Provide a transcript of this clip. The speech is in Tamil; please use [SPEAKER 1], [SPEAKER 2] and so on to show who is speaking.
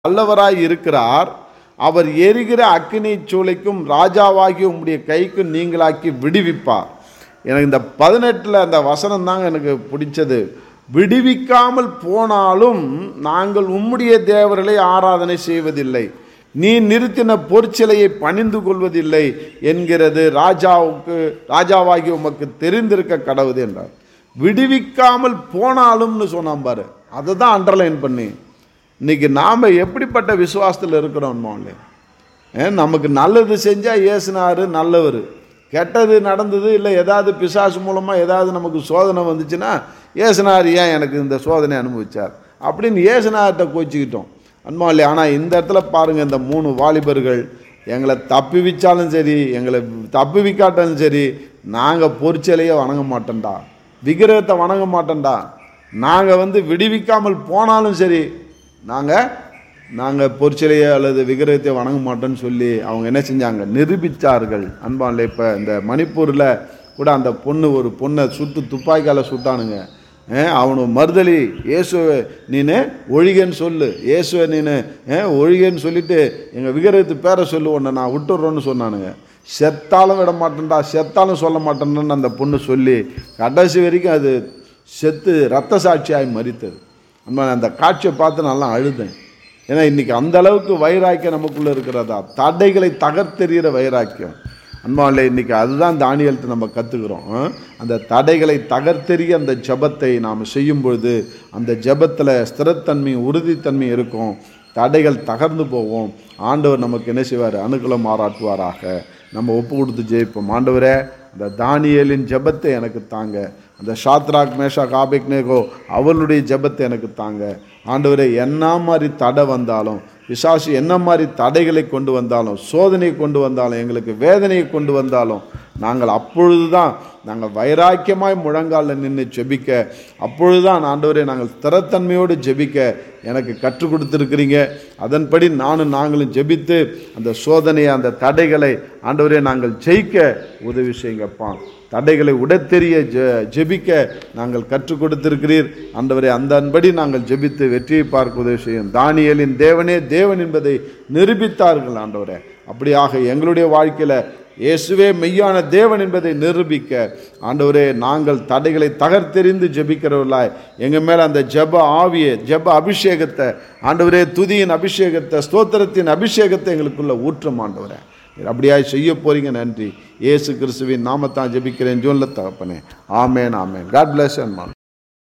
[SPEAKER 1] வல்லவராய் இருக்கிறார் அவர் எரிகிற அக்கினி சூளைக்கும் ராஜாவாகி உம்முடைய கைக்கு நீங்களாக்கி விடுவிப்பார் எனக்கு இந்த பதினெட்டில் அந்த வசனம் தாங்க எனக்கு பிடிச்சது விடுவிக்காமல் போனாலும் நாங்கள் உம்முடைய தேவர்களை ஆராதனை செய்வதில்லை நீ நிறுத்தின பொற்சிலையை பணிந்து கொள்வதில்லை என்கிறது ராஜாவுக்கு ராஜாவாகி உமக்கு தெரிந்திருக்க கடவுது என்றார் விடுவிக்காமல் போனாலும்னு சொன்னான் பாரு அதை தான் அண்டர்லைன் பண்ணி இன்னைக்கு நாம் எப்படிப்பட்ட விசுவாசத்தில் இருக்கிறோம் மோன்லே ஏன் நமக்கு நல்லது செஞ்சால் ஏசுனாரு நல்லவர் கெட்டது நடந்தது இல்லை ஏதாவது பிசாசு மூலமாக ஏதாவது நமக்கு சோதனை வந்துச்சுன்னா ஏசுனார் ஏன் எனக்கு இந்த சோதனை அனுபவிச்சார் அப்படின்னு ஏசுனார்கிட்ட கோச்சிக்கிட்டோம் அன்பாலே ஆனால் இந்த இடத்துல பாருங்கள் இந்த மூணு வாலிபர்கள் எங்களை தப்பிவிச்சாலும் சரி எங்களை தப்பிவிக்காட்டாலும் சரி நாங்கள் பொறிச்சலையே வணங்க மாட்டோம்டா விக்கிரகத்தை வணங்க மாட்டோம்டா நாங்கள் வந்து விடுவிக்காமல் போனாலும் சரி நாங்கள் நாங்கள் பொற்சிலையை அல்லது விக்கிரகத்தை வணங்க மாட்டோம்னு சொல்லி அவங்க என்ன செஞ்சாங்க நிரூபித்தார்கள் அன்பான்ல இப்போ இந்த மணிப்பூரில் கூட அந்த பொண்ணு ஒரு பொண்ணை சுட்டு துப்பாக்கியால் சுட்டானுங்க ஏன் அவனு மறுதலி இயேசுவை நீனு ஒழிகன்னு சொல்லு இயேசுவை நீனு ஏன் ஒழிகன்னு சொல்லிட்டு எங்கள் விக்கிரகத்து பேரை சொல்லு உன்னை நான் விட்டுடுறோன்னு சொன்னானுங்க செத்தாலும் விட மாட்டேன்டா செத்தாலும் சொல்ல மாட்டேன்னு அந்த பொண்ணு சொல்லி கடைசி வரைக்கும் அது செத்து ரத்த சாட்சியாய் மறித்தது நம்ம அந்த காட்சியை பார்த்து நல்லா அழுதேன் ஏன்னா இன்றைக்கி அந்த அளவுக்கு வைராக்கியம் நமக்குள்ளே இருக்கிறதா தடைகளை தகர்த்தெறிகிற வைராக்கியம் அன்பாவில் இன்றைக்கி அதுதான் தானியல்ட்டு நம்ம கற்றுக்குறோம் அந்த தடைகளை தகர்த்தெறிய அந்த ஜபத்தை நாம் செய்யும் பொழுது அந்த ஜபத்தில் ஸ்திரத்தன்மையும் உறுதித்தன்மையும் இருக்கும் தடைகள் தகர்ந்து போவோம் ஆண்டவர் நமக்கு என்ன செய்வார் அனுகூலம் மாறாட்டுவாராக நம்ம ஒப்பு கொடுத்து ஜெயிப்போம் ஆண்டவரே அந்த தானியலின் ஜெபத்தை எனக்கு தாங்க அந்த ஷாத்ராக் மேஷா காபிக்னேகோ அவளுடைய ஜெபத்தை எனக்கு தாங்க ஆண்டவரே என்ன மாதிரி தடை வந்தாலும் பிசாசு என்ன மாதிரி தடைகளை கொண்டு வந்தாலும் சோதனையை கொண்டு வந்தாலும் எங்களுக்கு வேதனையை கொண்டு வந்தாலும் நாங்கள் அப்பொழுது தான் நாங்கள் வைராக்கியமாய் முழங்காலில் நின்று ஜெபிக்க அப்பொழுது தான் ஆண்டவரே நாங்கள் ஸ்திரத்தன்மையோடு ஜெபிக்க எனக்கு கற்றுக் கொடுத்துருக்கிறீங்க அதன்படி நானும் நாங்களும் ஜெபித்து அந்த சோதனையை அந்த தடைகளை ஆண்டவரே நாங்கள் ஜெயிக்க உதவி செய்யுங்கப்பா தடைகளை உடத்தெரிய ஜெ ஜெபிக்க நாங்கள் கற்றுக் கொடுத்திருக்கிறீர் ஆண்டவரே அந்த அன்படி நாங்கள் ஜெபித்து வெற்றியை பார்க்க உதவி செய்யும் தானியலின் தேவனே தேவன் என்பதை நிரூபித்தார்கள் ஆண்டவரே அப்படியாக எங்களுடைய வாழ்க்கையில் இயேசுவே மெய்யான தேவன் என்பதை நிரூபிக்க ஆண்டவரே நாங்கள் தடைகளை தகர்த்தெறிந்து ஜெபிக்கிறவர்களாய் எங்கள் மேலே அந்த ஜெப ஆவியை ஜெப அபிஷேகத்தை ஆண்டவரே துதியின் அபிஷேகத்தை ஸ்தோத்திரத்தின் அபிஷேகத்தை எங்களுக்குள்ள ஊற்றம் ஆண்டவரே அப்படியாய் செய்ய போறீங்க நன்றி இயேசு கிறிஸ்துவின் நாமத்தான் ஜெபிக்கிறேன் ஜோன்ல தகப்பனே ஆமேன் ஆமேன் காட் பிளஸ் அண்ட்